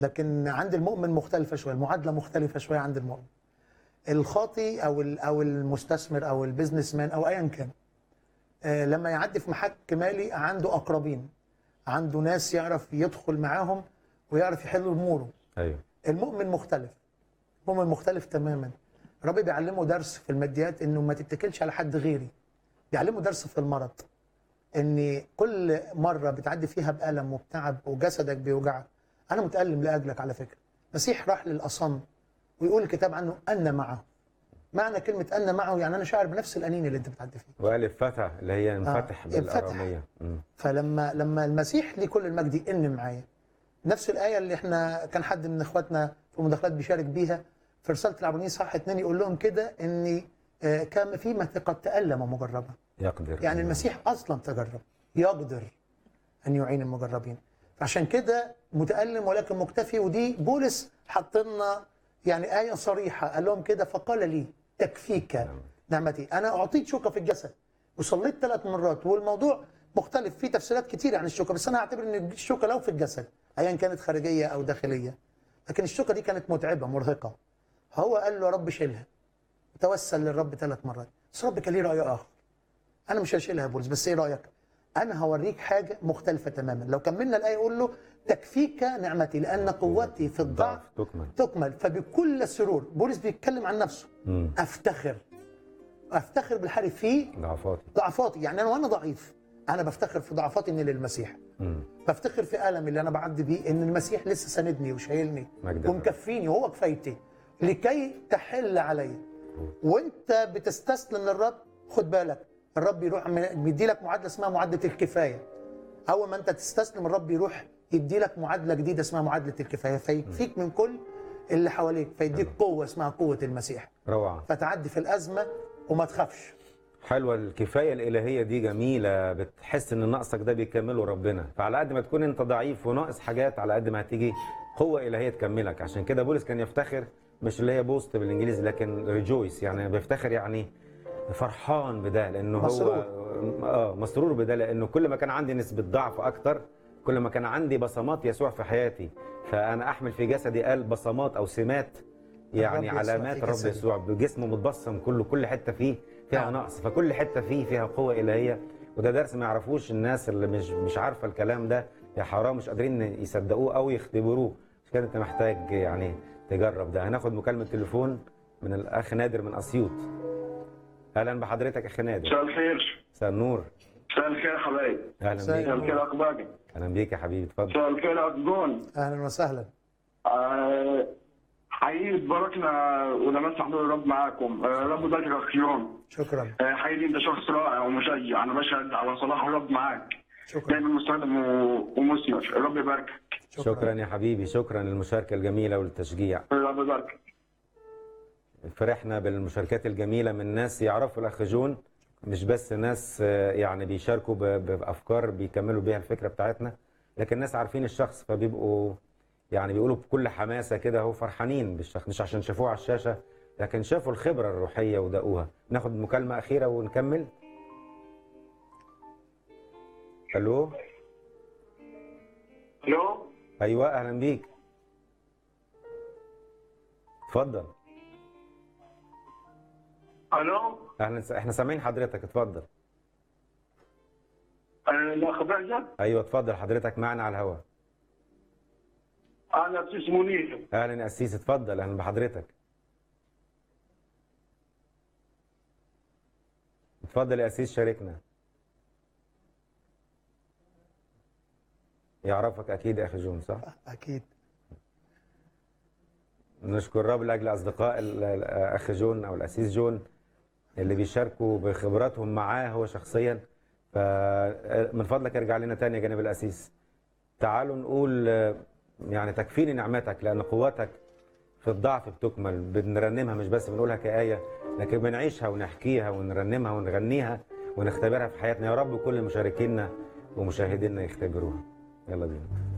لكن عند المؤمن مختلفه شويه المعادله مختلفه شويه عند المؤمن الخاطي او ال- او المستثمر او البيزنس مان او ايا كان آه، لما يعدي في محك مالي عنده اقربين عنده ناس يعرف يدخل معاهم ويعرف يحل اموره ايوه المؤمن مختلف المؤمن مختلف تماما ربي بيعلمه درس في الماديات انه ما تتكلش على حد غيري بيعلمه درس في المرض ان كل مره بتعدي فيها بالم وبتعب وجسدك بيوجعك انا متالم لاجلك على فكره مسيح راح للاصم ويقول الكتاب عنه ان معه معنى كلمه ان معه يعني انا شاعر بنفس الانين اللي انت بتعدي فيه والف فتح اللي هي انفتح آه، بالاراميه مم. فلما لما المسيح ليه كل المجد ان معايا نفس الايه اللي احنا كان حد من اخواتنا في المداخلات بيشارك بيها في رساله العبرانيين صح اتنين يقول لهم كده ان آه، كان فيما قد تالم مجربا يقدر يعني المسيح اصلا تجرب يقدر ان يعين المجربين فعشان كده متالم ولكن مكتفي ودي بولس حط لنا يعني ايه صريحه قال لهم كده فقال لي تكفيك نعمتي انا اعطيت شوكه في الجسد وصليت ثلاث مرات والموضوع مختلف فيه تفسيرات كتير عن الشوكه بس انا اعتبر ان الشوكه لو في الجسد ايا كانت خارجيه او داخليه لكن الشوكه دي كانت متعبه مرهقه هو قال له يا رب شيلها توسل للرب ثلاث مرات بس الرب كان ليه راي اخر انا مش هشيلها يا بولس بس ايه رايك انا هوريك حاجه مختلفه تماما لو كملنا الايه يقول له تكفيك نعمتي لان قوتي في الضعف ضعف تكمل تكمل فبكل سرور بولس بيتكلم عن نفسه مم. افتخر افتخر بالحري في ضعفاتي ضعفاتي يعني انا وانا ضعيف انا بفتخر في ضعفاتي اني للمسيح مم. بفتخر في ألمي اللي انا بعدي بيه ان المسيح لسه ساندني وشايلني مجد ومكفيني وهو كفايتي لكي تحل عليا وانت بتستسلم للرب خد بالك الرب يروح مدي لك معادله اسمها معادله الكفايه اول ما انت تستسلم الرب يروح يدي لك معادله جديده اسمها معادله الكفايه فيكفيك من كل اللي حواليك فيديك قوه اسمها قوه المسيح روعه فتعدي في الازمه وما تخافش حلوه الكفايه الالهيه دي جميله بتحس ان نقصك ده بيكمله ربنا فعلى قد ما تكون انت ضعيف وناقص حاجات على قد ما هتيجي قوه الهيه تكملك عشان كده بولس كان يفتخر مش اللي هي بوست بالانجليزي لكن ريجويس يعني بيفتخر يعني فرحان بده لانه هو مسرور. اه مسرور بده لانه كل ما كان عندي نسبه ضعف اكتر كل ما كان عندي بصمات يسوع في حياتي فانا احمل في جسدي قال بصمات او سمات يعني الرب يسوع علامات في الرب جسدي. يسوع بجسمه متبصم كله كل حته فيه فيها نعم. نقص فكل حته فيه فيها قوه الهيه وده درس ما يعرفوش الناس اللي مش مش عارفه الكلام ده يا حرام مش قادرين يصدقوه او يختبروه مش كده انت محتاج يعني تجرب ده هناخد مكالمه تليفون من الاخ نادر من اسيوط اهلا بحضرتك اخ نادر مساء الخير مساء النور مساء الخير حبايبي اهلا مساء بيك مساء الخير اخبارك اهلا بيك يا حبيبي اتفضل مساء الخير اصدقون اهلا وسهلا آه، حقيقي تباركنا ولمس حضور الرب معاكم آه، رب يبارك اخ يوم شكرا آه، حقيقي انت شخص رائع ومشجع انا بشهد على صلاح الرب معاك شكرا دايما مستخدم و- ومثمر الرب يباركك شكرا يا حبيبي شكرا للمشاركه الجميله والتشجيع الرب يباركك فرحنا بالمشاركات الجميلة من ناس يعرفوا الأخ جون مش بس ناس آه، يعني بيشاركوا ب- بأفكار بيكملوا بيها الفكرة بتاعتنا لكن ناس عارفين الشخص فبيبقوا يعني بيقولوا بكل حماسة كده هو فرحانين بالشخص مش عشان شافوه على الشاشة لكن شافوا الخبرة الروحية ودقوها ناخد مكالمة أخيرة ونكمل ألو الو أيوة أهلا بيك اتفضل الو أهلا س- احنا سامعين حضرتك اتفضل آه، الاخ بهجت أيوة اتفضل حضرتك معنا على الهواء انا اسيس منير اهلا يا اسيس اتفضل اهلا بحضرتك اتفضل يا اسيس شاركنا يعرفك اكيد يا اخي جون صح اكيد نشكر الرب لاجل اصدقاء ال- الاخ جون او الاسيس جون اللي بيشاركوا بخبراتهم معاه هو شخصيا فمن فضلك ارجع لنا تاني يا جانب الاسيس تعالوا نقول آه، يعني تكفيني نعمتك لان قوتك في الضعف بتكمل بنرنمها مش بس بنقولها كآية لكن بنعيشها ونحكيها ونرنمها ونغنيها ونختبرها في حياتنا يا رب كل مشاركينا ومشاهدينا يختبروها يلا بينا